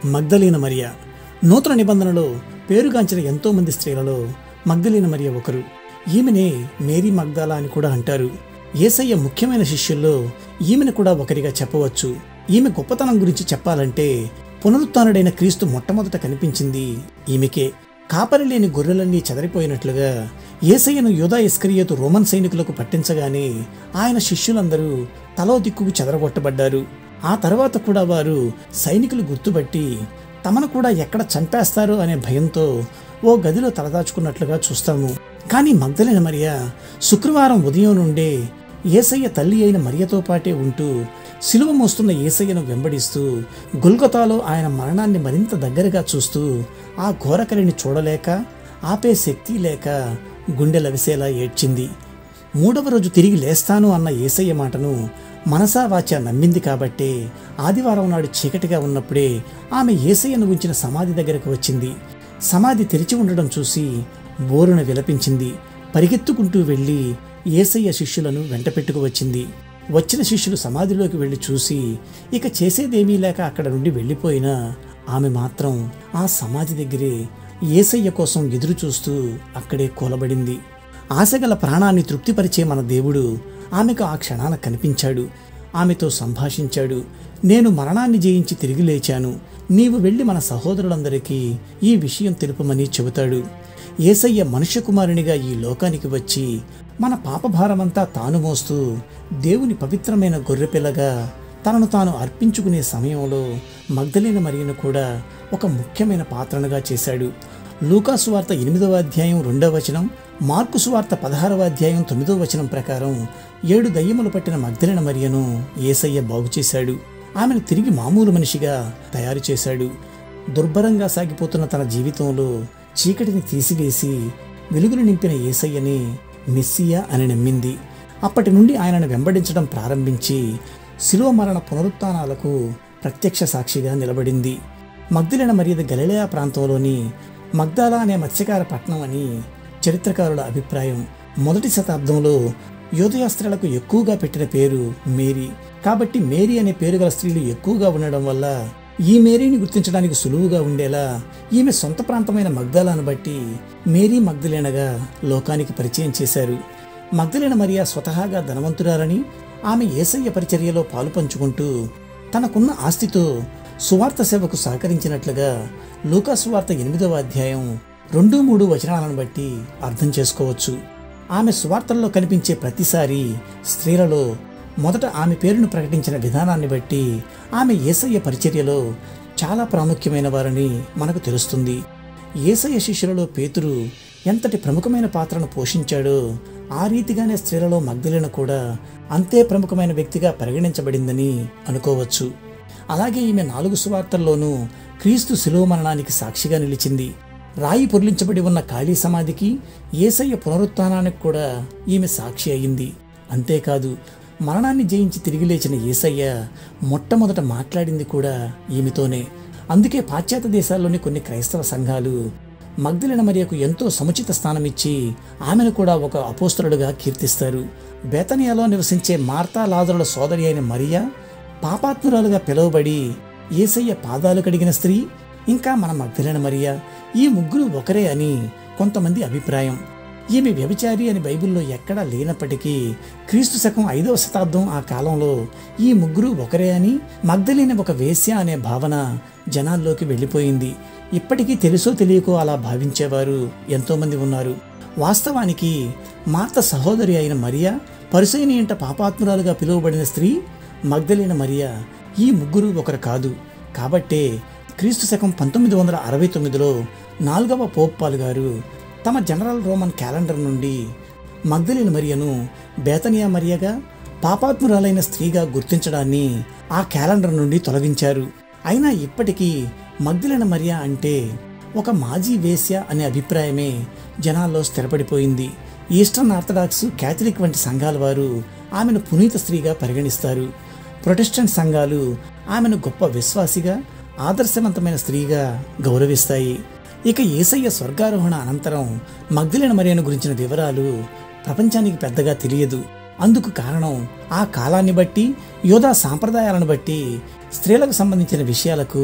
మగ్ధలీన మరియ నూతన నిబంధనలో పేరుగాంచిన ఎంతో మంది స్త్రీలలో మగ్ధలీన మరియ ఒకరు ఈమెనే మేరీ మగ్దాలా అని కూడా అంటారు ఏసయ్య ముఖ్యమైన శిష్యుల్లో ఈమెను కూడా ఒకరిగా చెప్పవచ్చు ఈమె గొప్పతనం గురించి చెప్పాలంటే పునరుత్డైన క్రీస్తు మొట్టమొదట కనిపించింది ఈమెకే కాపరి లేని గొర్రెలన్నీ చెదరిపోయినట్లుగా ఏసయ్యను యూదా ఇస్కరియోతు రోమన్ సైనికులకు పట్టించగానే ఆయన శిష్యులందరూ తలో దిక్కుకు చెదరగొట్టబడ్డారు ఆ తర్వాత కూడా వారు సైనికులు గుర్తుపట్టి తమను కూడా ఎక్కడ చంపేస్తారో అనే భయంతో ఓ గదిలో తలదాచుకున్నట్లుగా చూస్తాము కానీ మగ్ధలైన మరియ శుక్రవారం ఉదయం నుండే ఏసయ్య తల్లి అయిన మరియతో పాటే ఉంటూ సిలువ మోస్తున్న ఏసయ్యను వెంబడిస్తూ గుల్గతాలో ఆయన మరణాన్ని మరింత దగ్గరగా చూస్తూ ఆ ఘోరకరిని చూడలేక ఆపే శక్తి లేక గుండె లవిసేలా ఏడ్చింది మూడవ రోజు తిరిగి లేస్తాను అన్న ఏసయ్య మాటను మనసా వాచ నమ్మింది కాబట్టే ఆదివారం నాడు చీకటిగా ఉన్నప్పుడే ఆమె ఏసయ్యను ఉంచిన సమాధి దగ్గరకు వచ్చింది సమాధి తెరిచి ఉండడం చూసి బోరున విలపించింది పరిగెత్తుకుంటూ వెళ్ళి ఏసయ్య శిష్యులను వెంట పెట్టుకు వచ్చింది వచ్చిన శిష్యులు సమాధిలోకి వెళ్ళి చూసి ఇక చేసేదేమీ లేక అక్కడ నుండి వెళ్ళిపోయినా ఆమె మాత్రం ఆ సమాధి దగ్గరే ఏసయ్య కోసం ఎదురు చూస్తూ అక్కడే కూలబడింది ఆశగల ప్రాణాన్ని తృప్తిపరిచే మన దేవుడు ఆమెకు ఆ క్షణాన కనిపించాడు ఆమెతో సంభాషించాడు నేను మరణాన్ని జయించి తిరిగి లేచాను నీవు వెళ్ళి మన సహోదరులందరికీ ఈ విషయం తెలుపమని చెబుతాడు ఏసయ్య మనుష్య కుమారునిగా ఈ లోకానికి వచ్చి మన పాపభారమంతా తాను మోస్తూ దేవుని పవిత్రమైన గొర్రెపిల్లగా తనను తాను అర్పించుకునే సమయంలో మగ్ధలేన మరియను కూడా ఒక ముఖ్యమైన పాత్రనుగా చేశాడు లూకాసు వార్త ఎనిమిదవ అధ్యాయం రెండవ వచనం మార్కు సువార్త పదహారవ అధ్యాయం తొమ్మిదవ వచనం ప్రకారం ఏడు దయ్యములు పట్టిన మగ్ధలేన మరియను ఏసయ్య బాగు చేశాడు ఆమెను తిరిగి మామూలు మనిషిగా తయారు చేశాడు దుర్భరంగా సాగిపోతున్న తన జీవితంలో చీకటిని తీసివేసి వెలుగును నింపిన ఏసయ్యని మెస్సియా అని నమ్మింది అప్పటి నుండి ఆయనను వెంబడించడం ప్రారంభించి శిలువ మరణ పునరుత్నాలకు ప్రత్యక్ష సాక్షిగా నిలబడింది మగ్ధులైన మరియద గలిలయా ప్రాంతంలోని మగ్దాలా అనే మత్స్యకార పట్టణం అని చరిత్రకారుల అభిప్రాయం మొదటి శతాబ్దంలో యోధయ స్త్రీలకు ఎక్కువగా పెట్టిన పేరు మేరీ కాబట్టి మేరీ అనే పేరు గల స్త్రీలు ఎక్కువగా ఉండడం వల్ల ఈ మేరీని గుర్తించడానికి సులువుగా ఉండేలా ఈమె సొంత ప్రాంతమైన మగ్దాలాను బట్టి మేరీ మగ్ధులేనగా లోకానికి పరిచయం చేశారు మగ్ధులేన మరియా స్వతహాగా ధనవంతురాలని ఆమె ఏసయ్య పరిచర్యలో పాలు పంచుకుంటూ తనకున్న ఆస్తితో సువార్త సేవకు సహకరించినట్లుగా లూకా సువార్త ఎనిమిదవ అధ్యాయం రెండు మూడు వచనాలను బట్టి అర్థం చేసుకోవచ్చు ఆమె సువార్తల్లో కనిపించే ప్రతిసారి స్త్రీలలో మొదట ఆమె పేరును ప్రకటించిన విధానాన్ని బట్టి ఆమె ఏసయ్య పరిచర్యలో చాలా ప్రాముఖ్యమైన వారని మనకు తెలుస్తుంది ఏసయ్య శిష్యులలో పేతురు ఎంతటి ప్రముఖమైన పాత్రను పోషించాడో ఆ రీతిగానే స్త్రీలలో మగ్ధులను కూడా అంతే ప్రముఖమైన వ్యక్తిగా పరిగణించబడిందని అనుకోవచ్చు అలాగే ఈమె నాలుగు సువార్తల్లోనూ క్రీస్తు శిలువ మరణానికి సాక్షిగా నిలిచింది రాయి పొర్లించబడి ఉన్న ఖాళీ సమాధికి ఏసయ్య పునరుత్థానానికి కూడా ఈమె సాక్షి అయింది అంతేకాదు మరణాన్ని జయించి తిరిగి లేచిన ఏసయ్య మొట్టమొదట మాట్లాడింది కూడా ఈమెతోనే అందుకే పాశ్చాత్య దేశాల్లోని కొన్ని క్రైస్తవ సంఘాలు మగ్ధులైన మరియకు ఎంతో సముచిత స్థానమిచ్చి ఆమెను కూడా ఒక అపోస్తలుడుగా కీర్తిస్తారు బేతనియాలో నివసించే మార్తా లాజరుల సోదరి అయిన మరియా పాపాత్మురాలుగా పిలువబడి ఏసయ్య పాదాలు కడిగిన స్త్రీ ఇంకా మన మగ్ధులైన మరియా ఈ ముగ్గురు ఒకరే అని కొంతమంది అభిప్రాయం ఈమె వ్యభిచారి అని బైబిల్లో ఎక్కడా లేనప్పటికీ క్రీస్తు శకం ఐదవ శతాబ్దం ఆ కాలంలో ఈ ముగ్గురు ఒకరే అని మగ్ధలేని ఒక వేశ్య అనే భావన జనాల్లోకి వెళ్ళిపోయింది ఇప్పటికీ తెలుసో తెలియకో అలా భావించేవారు ఎంతోమంది ఉన్నారు వాస్తవానికి మార్త సహోదరి అయిన మరియా పరిసైన ఇంట పాపాత్మురాలుగా పిలువబడిన స్త్రీ మగ్ధలేన మరియా ఈ ముగ్గురు ఒకరు కాదు కాబట్టే క్రీస్తు శకం పంతొమ్మిది వందల అరవై తొమ్మిదిలో నాలుగవ పోప్పాలు గారు తమ జనరల్ రోమన్ క్యాలెండర్ నుండి మగ్ధలేని మరియను బేతనియా మరియగా పాపాత్మురాలైన స్త్రీగా గుర్తించడాన్ని ఆ క్యాలెండర్ నుండి తొలగించారు అయినా ఇప్పటికీ మగ్ధులైన మరియా అంటే ఒక మాజీ వేశ్య అనే అభిప్రాయమే జనాల్లో స్థిరపడిపోయింది ఈస్టర్న్ ఆర్థడాక్స్ క్యాథలిక్ వంటి సంఘాల వారు ఆమెను పునీత స్త్రీగా పరిగణిస్తారు ప్రొటెస్టెంట్ సంఘాలు ఆమెను గొప్ప విశ్వాసిగా ఆదర్శవంతమైన స్త్రీగా గౌరవిస్తాయి ఇక ఏసయ్య స్వర్గారోహణ అనంతరం మగ్ధులైన మరియను గురించిన వివరాలు ప్రపంచానికి పెద్దగా తెలియదు అందుకు కారణం ఆ కాలాన్ని బట్టి యోధా సాంప్రదాయాలను బట్టి స్త్రీలకు సంబంధించిన విషయాలకు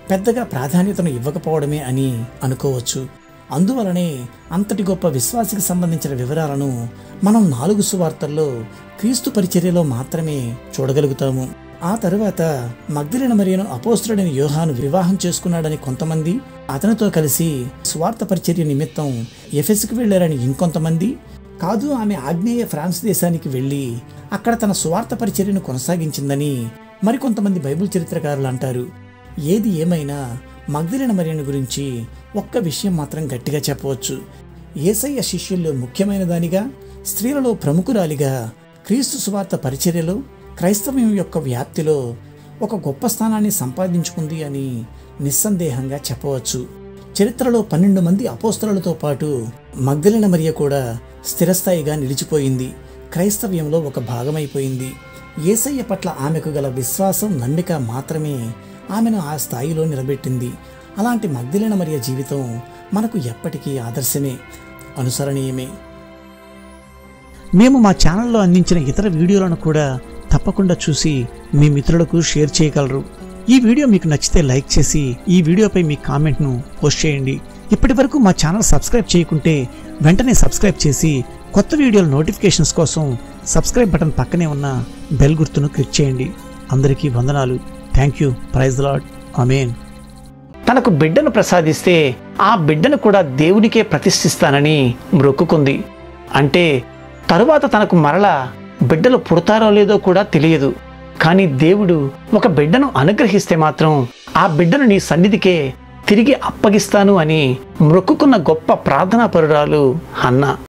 పెద్దగా ప్రాధాన్యతను ఇవ్వకపోవడమే అని అనుకోవచ్చు అందువలనే అంతటి గొప్ప విశ్వాసికి సంబంధించిన వివరాలను మనం నాలుగు సువార్తల్లో క్రీస్తు పరిచర్యలో మాత్రమే చూడగలుగుతాము ఆ తరువాత మగ్ధులైన మరియను అపోస్తుడైన యోహాను వివాహం చేసుకున్నాడని కొంతమంది అతనితో కలిసి స్వార్థ పరిచర్య నిమిత్తం ఎఫెస్కి వెళ్లారని ఇంకొంతమంది కాదు ఆమె ఆగ్నేయ ఫ్రాన్స్ దేశానికి వెళ్ళి అక్కడ తన స్వార్థ పరిచర్యను కొనసాగించిందని మరికొంతమంది బైబిల్ చరిత్రకారులు అంటారు ఏది ఏమైనా మగ్ధులైన మరియను గురించి ఒక్క విషయం మాత్రం గట్టిగా చెప్పవచ్చు ఏసయ్య శిష్యుల్లో ముఖ్యమైన దానిగా స్త్రీలలో ప్రముఖురాలిగా క్రీస్తు సువార్త పరిచర్యలో క్రైస్తవం యొక్క వ్యాప్తిలో ఒక గొప్ప స్థానాన్ని సంపాదించుకుంది అని నిస్సందేహంగా చెప్పవచ్చు చరిత్రలో పన్నెండు మంది అపోస్తలతో పాటు మగ్ధలిన మరియ కూడా స్థిరస్థాయిగా నిలిచిపోయింది క్రైస్తవ్యంలో ఒక భాగమైపోయింది ఏసయ్య పట్ల ఆమెకు గల విశ్వాసం నమ్మిక మాత్రమే ఆమెను ఆ స్థాయిలో నిలబెట్టింది అలాంటి మగ్ధలిన మరియ జీవితం మనకు ఎప్పటికీ ఆదర్శమే అనుసరణీయమే మేము మా ఛానల్లో అందించిన ఇతర వీడియోలను కూడా తప్పకుండా చూసి మీ మిత్రులకు షేర్ చేయగలరు ఈ వీడియో మీకు నచ్చితే లైక్ చేసి ఈ వీడియోపై మీ కామెంట్ను పోస్ట్ చేయండి ఇప్పటి వరకు మా ఛానల్ సబ్స్క్రైబ్ చేయకుంటే వెంటనే సబ్స్క్రైబ్ చేసి కొత్త వీడియోల నోటిఫికేషన్స్ కోసం సబ్స్క్రైబ్ బటన్ పక్కనే ఉన్న బెల్ గుర్తును క్లిక్ చేయండి అందరికీ వందనాలు thank you praise lord amen తనకు బిడ్డను ప్రసాదిస్తే ఆ బిడ్డను కూడా దేవునికే ప్రతిష్ఠిస్తానని మ్రొక్కుకుంది అంటే తరువాత తనకు మరలా బిడ్డలు పుడతారో లేదో కూడా తెలియదు కానీ దేవుడు ఒక బిడ్డను అనుగ్రహిస్తే మాత్రం ఆ బిడ్డను నీ సన్నిధికే తిరిగి అప్పగిస్తాను అని మ్రొక్కుకున్న గొప్ప ప్రార్థనా పరురాలు హన్నా